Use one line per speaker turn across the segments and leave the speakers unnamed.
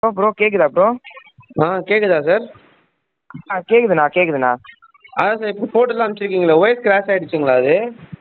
Bro bro கேட்குதா bro
ஆ கேட்குதா சார்
ஆ கேட்குதுண்ணா கேட்குதுண்ணா
அதான் சார் இப்போ ஃபோட்டோலாம் அனுப்பிச்சிருக்கீங்களே ஒயர் கிராஸ் ஆகிடுச்சுங்களா அது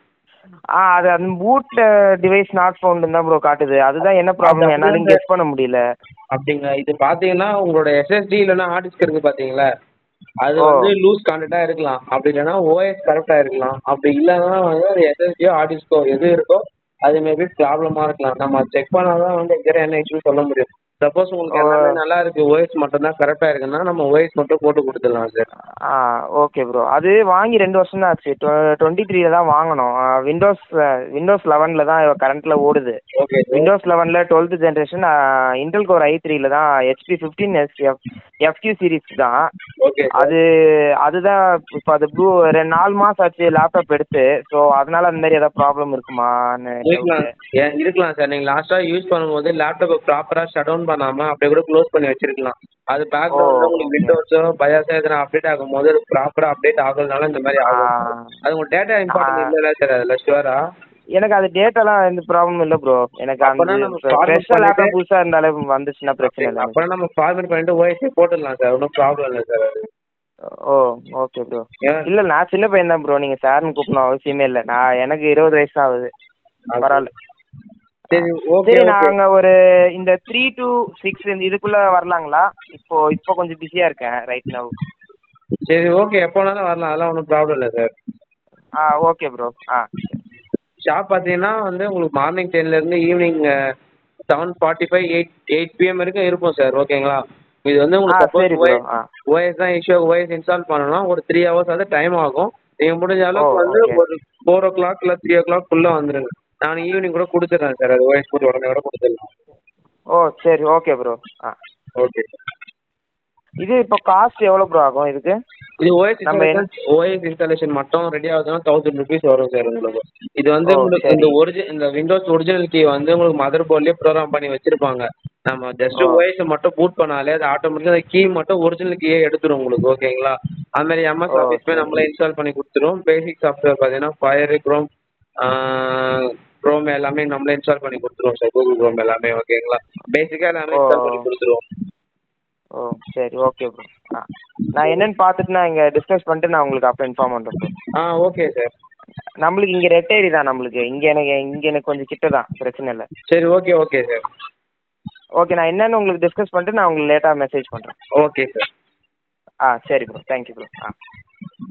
ஆ அது அந்த பூட் டிவைஸ் நாட் ஃபவுண்டுன்னு தான் ப்ரோ காட்டுது அதுதான் என்ன ப்ராப்ளம் என்னாலையும் கெஸ் பண்ண முடியல
அப்படிங்களா இது பார்த்தீங்கன்னா உங்களோட எஸ்எஸ்டி இல்லைன்னா ஹார்ட் டிஸ்க் இருக்குது பார்த்தீங்களா அது
ஓ.
வந்து லூஸ் கான்டெக்டாக இருக்கலாம் அப்படி இல்லைன்னா ஓஎஸ் கரெக்டாக இருக்கலாம் அப்படி இல்லைன்னா வந்து அது எஸ்எஸ்டியோ ஹார்ட் டிஸ்கோ எது இருக்கோ அது மேபி ப்ராப்ளமாக இருக்கலாம் நம்ம செக் பண்ணால் தான் வந்து எக்ஸாக்டாக என்ன இஷ்யூ சொல்ல முடியும் சப்போஸ் உங்களுக்கு
ஓ.
எல்லாமே நல்லா இருக்கு ஓஎஸ் மட்டும் தான் கரெக்டாக இருக்குன்னா நம்ம ஓஎஸ் மட்டும் போட்டு கொடுத்துடலாம் சார்
ஆ ஓகே ப்ரோ அது வாங்கி ரெண்டு வருஷம் தான் ஆச்சு டுவெண்ட்டி த்ரீல தான் வாங்கினோம் விண்டோஸ் விண்டோஸ் லெவனில் தான் கரண்ட்டில் ஓடுது
ஓகே சார்
விண்டோஸ் லெவனில் twelfth generation Intel core I த்ரீல தான் HP fifteen S F FQ series தான்
ஓகே
அது அதுதான் இப்போ அது ப்ளூ ரெண்டு நாலு மாதம் ஆச்சு லேப்டாப் எடுத்து ஸோ அதனால அந்த மாதிரி ஏதாவது ப்ராப்ளம் இருக்குமான்னு
இருக்கலாம்
doubt.
ஏன் இருக்கலாம் சார் நீங்கள் லாஸ்ட்டாக யூஸ் பண்ணும்போது லேப்டாப்பை ப்ராப்பராக ஷட் டவுன் பண்ணாமல் அப்படியே கூட க்ளோஸ் பண்ணி வச்சிருக்கலாம் அது பேக்ரவுண்டில்
ஓ,
உங்களுக்கு
okay.
விண்டோஸோ பயாஸோ எதனா அப்டேட் ஆகும்போது அது ப்ராப்பராக அப்டேட் ஆகுறதுனால இந்த மாதிரி ஆகும்
ஆ.
அது உங்கள் டேட்டா இம்பார்ட்டன்ட்
ஆ.
இல்லைல்ல சார் அதில் ஷுவரா
எனக்கு அது டேட்டாலாம் எந்த ப்ராப்ளமும் இல்லை ப்ரோ எனக்கு
அப்பனா
அந்த
நம்ம format
ஃப்ரெஷ்ஷாக லேப்டாப்
பண்ணிட்டு-
புதுசாக இருந்தாலே வந்துச்சுன்னா பிரச்சனை இல்லை எனக்கு.
அப்புறம் நம்ம ஃபார்மேட் பண்ணிட்டு ஓஎஸ்ஏ போட்டுடலாம் சார் ஒன்றும் ப்ராப்ளம் இல்லை சார் அது
ஓ ஓகே ப்ரோ
ஏன்
இல்லை நான் சின்ன பையன் தான் ப்ரோ நீங்கள் சார்னு கூப்பிடணும் அவசியமே இல்லை நான் எனக்கு இருபது வயசு தான் ஆகுது பரவாயில்ல
சரி ஓகே
சரி
ஓகே
நாங்கள் ஒரு இந்த த்ரீ டு சிக்ஸ் இதுக்குள்ளே வரலாங்களா இப்போ இப்போ கொஞ்சம் பிஸியாக இருக்கேன் ரைட் நவ்
சரி ஓகே எப்போ வேணாலும் வரலாம் அதெல்லாம் ஒன்றும் ப்ராப்ளம் இல்லை சார்
ஆ ஓகே ப்ரோ ஆ
ஷாப் பார்த்தீங்கன்னா வந்து உங்களுக்கு மார்னிங் டென்லேருந்து evening seven forty five eight eight PM வரைக்கும் இருப்போம் சார் ஓகேங்களா இது வந்து
ஆ
உங்களுக்கு
சரி
சப்போஸ்
ப்ரோ ஆ
ஓஎஸ் தான் இஷ்யூ ஓஎஸ் இன்ஸ்டால் பண்ணணும்னா ஒரு த்ரீ ஹவர்ஸ் வந்து டைம் ஆகும் நீங்கள் முடிஞ்ச அளவுக்கு
ஓ,
வந்து
okay.
ஒரு ஃபோர் ஓ கிளாக் இல்லை த்ரீ ஓ கிளாக் வந்துருங்க நான் ஈவினிங் கூட கொடுத்துட்றேன் சார் அது ஓஎஸ் போட்டு உடனே கூட கொடுத்துடலாம்
ஓ சரி ஓகே ப்ரோ ஆ
ஓகே
இது இப்போ காஸ்ட் எவ்வளோ ப்ரோ ஆகும் இதுக்கு
இது ஓஎஸ்
நம்ம
இன்ஸ்டாலேஷன் ஓஎஸ் இன்ஸ்டாலேஷன் மட்டும் ரெடி ஆகுதுன்னா தௌசண்ட் ருபீஸ் வரும் சார் உங்களுக்கு இது வந்து
ஓ,
உங்களுக்கு
சரி.
இந்த ஒரிஜி இந்த விண்டோஸ் ஒரிஜினல் கீ வந்து உங்களுக்கு மதர் போர்ட்லேயே ப்ரோக்ராம் பண்ணி வச்சிருப்பாங்க நம்ம ஜஸ்ட்
ஓ.
ஓஎஸ் மட்டும் பூட் பண்ணாலே அது ஆட்டோமேட்டிக்காக அந்த கீ மட்டும் ஒரிஜினல் கீயே எடுத்துரும் உங்களுக்கு ஓகேங்களா அது மாதிரி எம்எஸ்
ஓ,
ஆஃபீஸ்மே
சரி.
நம்மளே இன்ஸ்டால் பண்ணி கொடுத்துரும் பேசிக் சாஃப்ட்வேர் பார்த்தீங்கன்னா ஃபயர் க்ரோம் க்ரோம் எல்லாமே நம்மளே இன்ஸ்டால் பண்ணி கொடுத்துருவோம் சார் கூகுள் க்ரோம் எல்லாமே ஓகேங்களா பேசிக்காக எல்லாமே
ஓ.
இன்ஸ்டால் பண்ணி கொடுத்துருவோம்
ஓ சரி ஓகே ப்ரோ ஆ நான் என்னன்னு பார்த்துட்டு நான் இங்கே டிஸ்கஸ் பண்ணிட்டு நான் உங்களுக்கு அப்புறம் இன்ஃபார்ம் பண்ணுறேன் ப்ரோ
ஆ ஓகே சார்
நம்மளுக்கு இங்கே ரெட்டேரி தான் நம்மளுக்கு இங்கே எனக்கு இங்கே எனக்கு கொஞ்சம் கிட்ட தான் பிரச்சனை இல்லை
சரி ஓகே ஓகே சார்
ஓகே நான் என்னன்னு உங்களுக்கு டிஸ்கஸ் பண்ணிட்டு நான் உங்களுக்கு லேட்டாக மெசேஜ் பண்ணுறேன்
ஓகே சார்
ஆ சரி ப்ரோ தேங்க்யூ ப்ரோ ஆ